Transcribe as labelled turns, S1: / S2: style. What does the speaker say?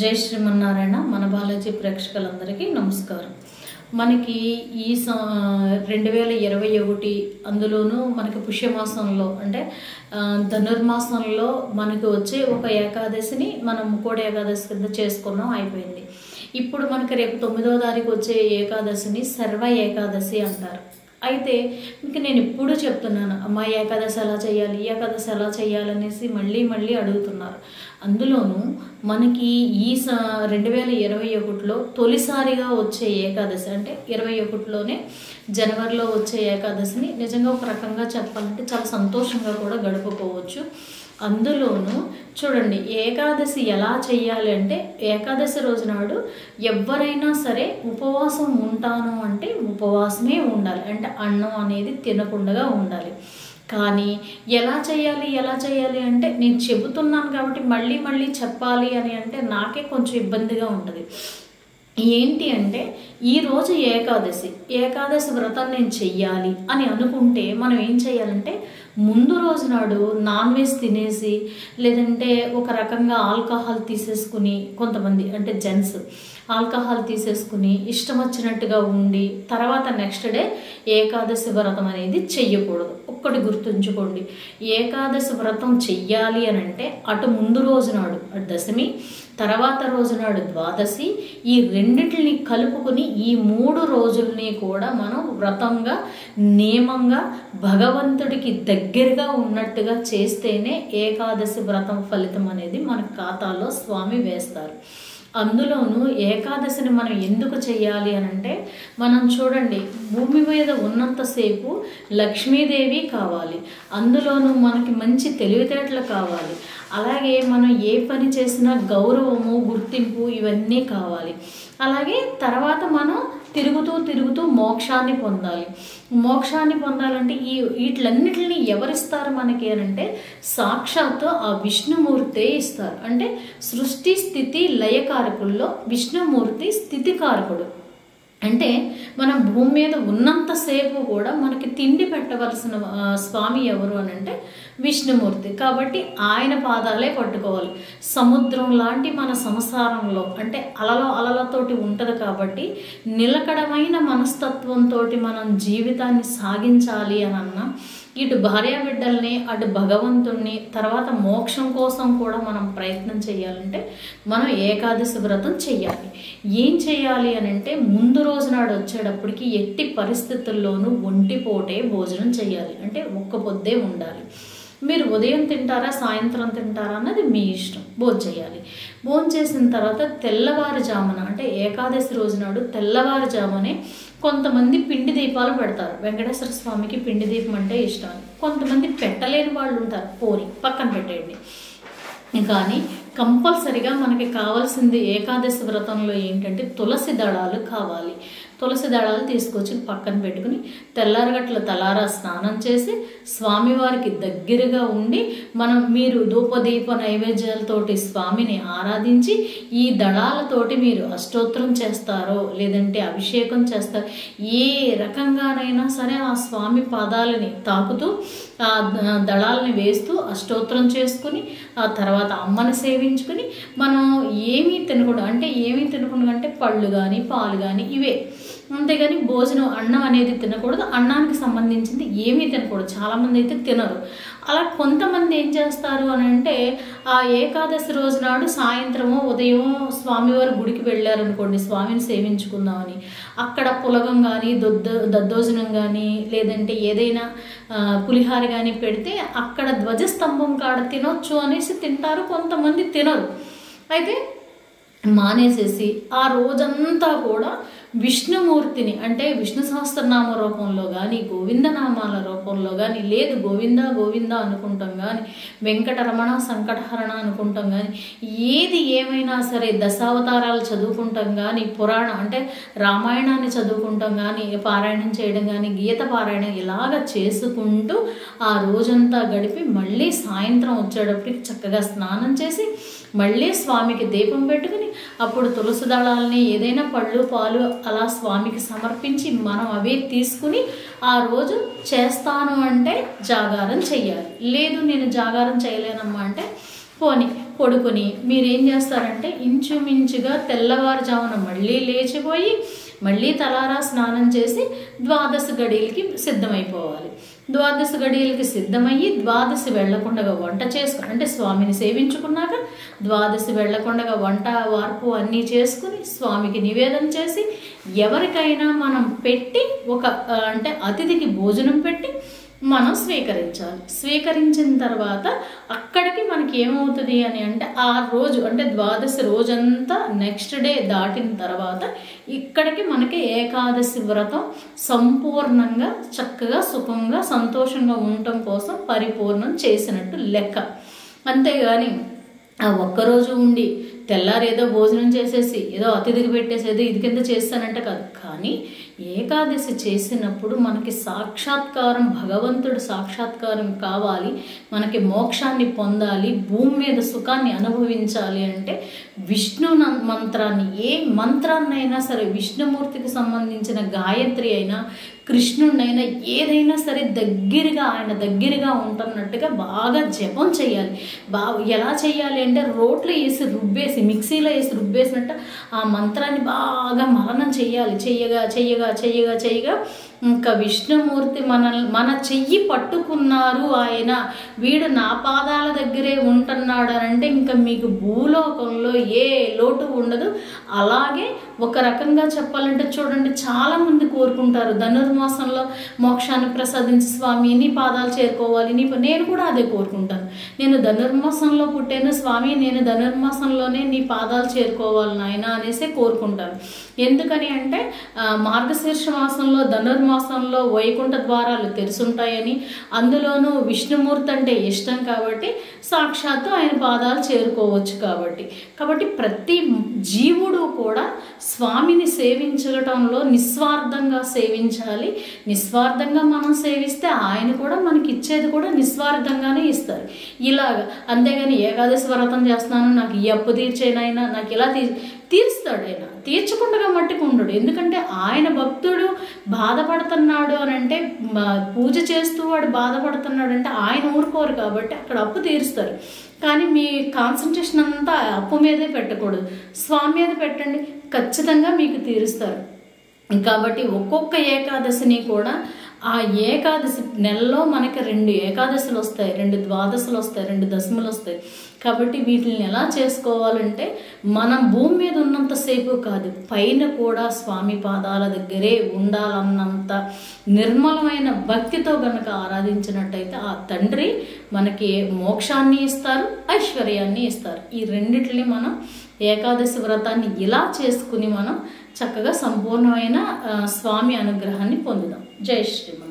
S1: జై శ్రీమన్నారాయణ మన బాలాజీ ప్రేక్షకులందరికీ నమస్కారం మనకి ఈ రెండు వేల ఇరవై ఒకటి అందులోనూ మనకి పుష్యమాసంలో అంటే ఆ, ధనుర్మాసంలో మనకి వచ్చే ఒక ఏకాదశిని మనం ముక్కోటి ఏకాదశి కింద చేసుకున్నాం అయిపోయింది ఇప్పుడు మనకి రేపు తొమ్మిదో తారీఖు వచ్చే ఏకాదశిని సర్వ ఏకాదశి అంటారు అయితే మీకు నేను ఎప్పుడూ చెప్తున్నాను అమ్మ ఏకాదశి ఎలా చేయాలి ఈ ఏకాదశి ఎలా చేయాలనేసి మళ్ళీ మళ్ళీ అడుగుతున్నారు అందులోనూ మనకి ఈ స రెండు వేల ఇరవై ఒకటిలో తొలిసారిగా వచ్చే ఏకాదశి అంటే ఇరవై ఒకటిలోనే జనవరిలో వచ్చే ఏకాదశిని నిజంగా ఒక రకంగా చెప్పాలంటే చాలా సంతోషంగా కూడా గడుపుకోవచ్చు అందులోనూ చూడండి ఏకాదశి ఎలా చెయ్యాలి అంటే ఏకాదశి రోజు నాడు ఎవరైనా సరే ఉపవాసం ఉంటాను అంటే ఉపవాసమే ఉండాలి అంటే అన్నం అనేది తినకుండా ఉండాలి కానీ ఎలా చేయాలి ఎలా చేయాలి అంటే నేను చెబుతున్నాను కాబట్టి మళ్ళీ మళ్ళీ చెప్పాలి అని అంటే నాకే కొంచెం ఇబ్బందిగా ఉంటుంది ఏంటి అంటే ఈరోజు ఏకాదశి ఏకాదశి వ్రతం నేను చెయ్యాలి అని అనుకుంటే మనం ఏం చేయాలంటే ముందు రోజు నాడు నాన్ వెజ్ తినేసి లేదంటే ఒక రకంగా ఆల్కహాల్ తీసేసుకుని కొంతమంది అంటే జెంట్స్ ఆల్కహాల్ తీసేసుకుని ఇష్టం వచ్చినట్టుగా ఉండి తర్వాత నెక్స్ట్ డే ఏకాదశి వ్రతం అనేది చెయ్యకూడదు ఒక్కటి గుర్తుంచుకోండి ఏకాదశి వ్రతం చెయ్యాలి అని అంటే అటు ముందు రోజు నాడు అటు దశమి తర్వాత రోజు నాడు ద్వాదశి ఈ రెండిటిని కలుపుకుని ఈ మూడు రోజుల్ని కూడా మనం వ్రతంగా నియమంగా భగవంతుడికి దగ్గరగా ఉన్నట్టుగా చేస్తేనే ఏకాదశి వ్రతం ఫలితం అనేది మన ఖాతాలో స్వామి వేస్తారు అందులోనూ ఏకాదశిని మనం ఎందుకు చేయాలి అని అంటే మనం చూడండి భూమి మీద ఉన్నంతసేపు లక్ష్మీదేవి కావాలి అందులోనూ మనకి మంచి తెలివితేటలు కావాలి అలాగే మనం ఏ పని చేసినా గౌరవము గుర్తింపు ఇవన్నీ కావాలి అలాగే తర్వాత మనం తిరుగుతూ తిరుగుతూ మోక్షాన్ని పొందాలి మోక్షాన్ని పొందాలంటే ఈ వీటిలన్నిటిని ఎవరిస్తారు మనకి అని అంటే సాక్షాత్తు ఆ విష్ణుమూర్తే ఇస్తారు అంటే సృష్టి స్థితి లయకారకుల్లో విష్ణుమూర్తి స్థితికారకుడు అంటే మనం భూమి మీద ఉన్నంతసేపు కూడా మనకి తిండి పెట్టవలసిన ఆ, స్వామి ఎవరు అని అంటే విష్ణుమూర్తి కాబట్టి ఆయన పాదాలే పట్టుకోవాలి సముద్రం లాంటి మన సంసారంలో అంటే అలలో అలలతోటి ఉంటుంది కాబట్టి నిలకడమైన మనస్తత్వంతో మనం జీవితాన్ని సాగించాలి అని అన్నా ఇటు భార్యాబిడ్డల్ని అటు భగవంతుణ్ణి తర్వాత మోక్షం కోసం కూడా మనం ప్రయత్నం చేయాలంటే మనం ఏకాదశి వ్రతం చెయ్యాలి ఏం చేయాలి అని అంటే ముందు రోజు నాడు వచ్చేటప్పటికి ఎట్టి పరిస్థితుల్లోనూ ఒంటిపోటే భోజనం చేయాలి అంటే ఒక్క పొద్దే ఉండాలి మీరు ఉదయం తింటారా సాయంత్రం తింటారా అన్నది మీ ఇష్టం భోజనం చేయాలి భోజనం చేసిన తర్వాత తెల్లవారుజామున అంటే ఏకాదశి రోజు నాడు తెల్లవారుజామునే కొంతమంది పిండి దీపాలు పెడతారు వెంకటేశ్వర స్వామికి పిండి దీపం అంటే ఇష్టం అని కొంతమంది పెట్టలేని వాళ్ళు ఉంటారు పోని పక్కన పెట్టేయండి కానీ కంపల్సరిగా మనకి కావాల్సింది ఏకాదశి వ్రతంలో ఏంటంటే తులసి దళాలు కావాలి తులసి దళాలు తీసుకొచ్చి పక్కన పెట్టుకుని తెల్లారగట్ల తలారా స్నానం చేసి స్వామివారికి దగ్గరగా ఉండి మనం మీరు ధూపదీప నైవేద్యాలతోటి స్వామిని ఆరాధించి ఈ దళాలతోటి మీరు అష్టోత్తరం చేస్తారో లేదంటే అభిషేకం చేస్తారో ఏ రకంగానైనా సరే ఆ స్వామి పాదాలని తాకుతూ ఆ ద- దళాలని వేస్తూ అష్టోత్తరం చేసుకుని ఆ తర్వాత అమ్మని సేవించుకుని మనం ఏమీ తినకూడదు అంటే ఏమీ తినకుండా అంటే పళ్ళు కానీ పాలు కానీ ఇవే అంతేగాని భోజనం అన్నం అనేది తినకూడదు అన్నానికి సంబంధించింది ఏమీ తినకూడదు చాలామంది అయితే తినరు అలా కొంతమంది ఏం చేస్తారు అని అంటే ఆ ఏకాదశి రోజు నాడు సాయంత్రమో ఉదయం స్వామివారి గుడికి వెళ్ళారనుకోండి స్వామిని సేవించుకుందామని అక్కడ పులగం కానీ దొద్ద దద్దోజనం కానీ లేదంటే ఏదైనా ఆ, పులిహార కానీ పెడితే అక్కడ ధ్వజస్తంభం కాడ తినొచ్చు అనేసి తింటారు కొంతమంది తినరు అయితే మానేసేసి ఆ రోజంతా కూడా విష్ణుమూర్తిని అంటే విష్ణు సహస్రనామ రూపంలో కానీ గోవిందనామాల రూపంలో కానీ లేదు గోవింద గోవింద అనుకుంటాం కానీ వెంకటరమణ సంకటహరణ అనుకుంటాం కానీ ఏది ఏమైనా సరే దశావతారాలు చదువుకుంటాం కానీ పురాణం అంటే రామాయణాన్ని చదువుకుంటాం కానీ పారాయణం చేయడం కానీ గీత పారాయణం ఇలాగ చేసుకుంటూ ఆ రోజంతా గడిపి మళ్ళీ సాయంత్రం వచ్చేటప్పటికి చక్కగా స్నానం చేసి మళ్ళీ స్వామికి దీపం పెట్టుకుని అప్పుడు తులసి దళాలని ఏదైనా పళ్ళు పాలు అలా స్వామికి సమర్పించి మనం అవే తీసుకుని ఆ రోజు చేస్తాను అంటే జాగారం చెయ్యాలి లేదు నేను జాగారం చేయలేనమ్మా అంటే పోనీ పడుకొని మీరేం చేస్తారంటే ఇంచుమించుగా తెల్లవారుజామున మళ్ళీ లేచిపోయి మళ్ళీ తలారా స్నానం చేసి ద్వాదశ గడియలకి సిద్ధమైపోవాలి ద్వాదశ గడియలకి సిద్ధమయ్యి ద్వాదశి వెళ్లకుండా వంట చేసుకుని అంటే స్వామిని సేవించుకున్నాక ద్వాదశి వెళ్లకుండా వంట వార్పు అన్నీ చేసుకుని స్వామికి నివేదన చేసి ఎవరికైనా మనం పెట్టి ఒక ఆ, అంటే అతిథికి భోజనం పెట్టి మనం స్వీకరించాలి స్వీకరించిన తర్వాత అక్కడికి మనకి ఏమవుతుంది అని అంటే ఆ రోజు అంటే ద్వాదశి రోజంతా నెక్స్ట్ డే దాటిన తర్వాత ఇక్కడికి మనకి ఏకాదశి వ్రతం సంపూర్ణంగా చక్కగా సుఖంగా సంతోషంగా ఉండటం కోసం పరిపూర్ణం చేసినట్టు లెక్క అంతేగాని ఆ ఒక్కరోజు ఉండి తెల్లారి ఏదో భోజనం చేసేసి ఏదో అతిథికి పెట్టేసి ఏదో ఇది కింద చేస్తానంటే కాదు కానీ ఏకాదశి చేసినప్పుడు మనకి సాక్షాత్కారం భగవంతుడు సాక్షాత్కారం కావాలి మనకి మోక్షాన్ని పొందాలి భూమి మీద సుఖాన్ని అనుభవించాలి అంటే విష్ణు న- మంత్రాన్ని ఏ మంత్రాన్నైనా సరే విష్ణుమూర్తికి సంబంధించిన గాయత్రి అయినా కృష్ణుడినైనా ఏదైనా సరే దగ్గరగా ఆయన దగ్గరగా ఉంటున్నట్టుగా బాగా జపం చేయాలి బా ఎలా చేయాలి అంటే రోట్లో వేసి రుబ్బేసి మిక్సీలో వేసి రుబ్బేసినట్టు ఆ మంత్రాన్ని బాగా మననం చేయాలి చెయ్యగా చెయ్యగా చెయ్యగా చెయ్యగా ఇంకా విష్ణుమూర్తి మన మన చెయ్యి పట్టుకున్నారు ఆయన వీడు నా పాదాల దగ్గరే ఉంటున్నాడు అని అంటే ఇంకా మీకు భూలోకంలో ఏ లోటు ఉండదు అలాగే ఒక రకంగా చెప్పాలంటే చూడండి చాలా మంది కోరుకుంటారు ధనుర్మాసంలో మోక్షాన్ని ప్రసాదించి స్వామి నీ పాదాలు చేరుకోవాలి నీ ప- నేను కూడా అదే కోరుకుంటాను నేను ధనుర్మాసంలో పుట్టాను స్వామి నేను ధనుర్మాసంలోనే నీ పాదాలు చేరుకోవాలి నాయన అనేసి కోరుకుంటాను ఎందుకని అంటే ఆ, మార్గశీర్ష మాసంలో ధనుర్మాసంలో వైకుంఠ ద్వారాలు తెరుచుంటాయని అందులోనూ విష్ణుమూర్తి అంటే ఇష్టం కాబట్టి సాక్షాత్తు ఆయన పాదాలు చేరుకోవచ్చు కాబట్టి కాబట్టి ప్రతి జీవుడు కూడా స్వామిని సేవించటంలో నిస్వార్థంగా సేవించాలి నిస్వార్థంగా మనం సేవిస్తే ఆయన కూడా మనకి ఇచ్చేది కూడా నిస్వార్థంగానే ఇస్తారు ఇలాగ అంతేగాని ఏకాదశి వ్రతం చేస్తున్నాను నాకు ఈ అప్పు తీర్చేనైనా నాకు ఇలా తీ తీరుస్తాడు ఆయన తీర్చకుండా మట్టుకు ఉండడు ఎందుకంటే ఆయన భక్తుడు బాధపడుతున్నాడు అని అంటే మ- పూజ చేస్తూ వాడు బాధపడుతున్నాడు అంటే ఆయన ఊరుకోరు కాబట్టి అక్కడ అప్పు తీరుస్తారు కానీ మీ కాన్సన్ట్రేషన్ అంతా ఆ అప్పు మీదే పెట్టకూడదు స్వామి మీద పెట్టండి ఖచ్చితంగా మీకు తీరుస్తారు కాబట్టి ఒక్కొక్క ఏకాదశిని కూడా ఆ ఏకాదశి నెలలో మనకి రెండు ఏకాదశులు వస్తాయి రెండు ద్వాదశులు వస్తాయి రెండు దశములు వస్తాయి కాబట్టి వీటిని ఎలా చేసుకోవాలంటే మనం భూమి మీద ఉన్నంతసేపు కాదు పైన కూడా స్వామి పాదాల దగ్గరే ఉండాలన్నంత నిర్మలమైన భక్తితో గనక ఆరాధించినట్టయితే ఆ తండ్రి మనకి మోక్షాన్ని ఇస్తారు ఐశ్వర్యాన్ని ఇస్తారు ఈ రెండిటిని మనం ఏకాదశి వ్రతాన్ని ఇలా చేసుకుని మనం చక్కగా సంపూర్ణమైన ఆ, స్వామి అనుగ్రహాన్ని పొందుదాం జై శ్రీమన్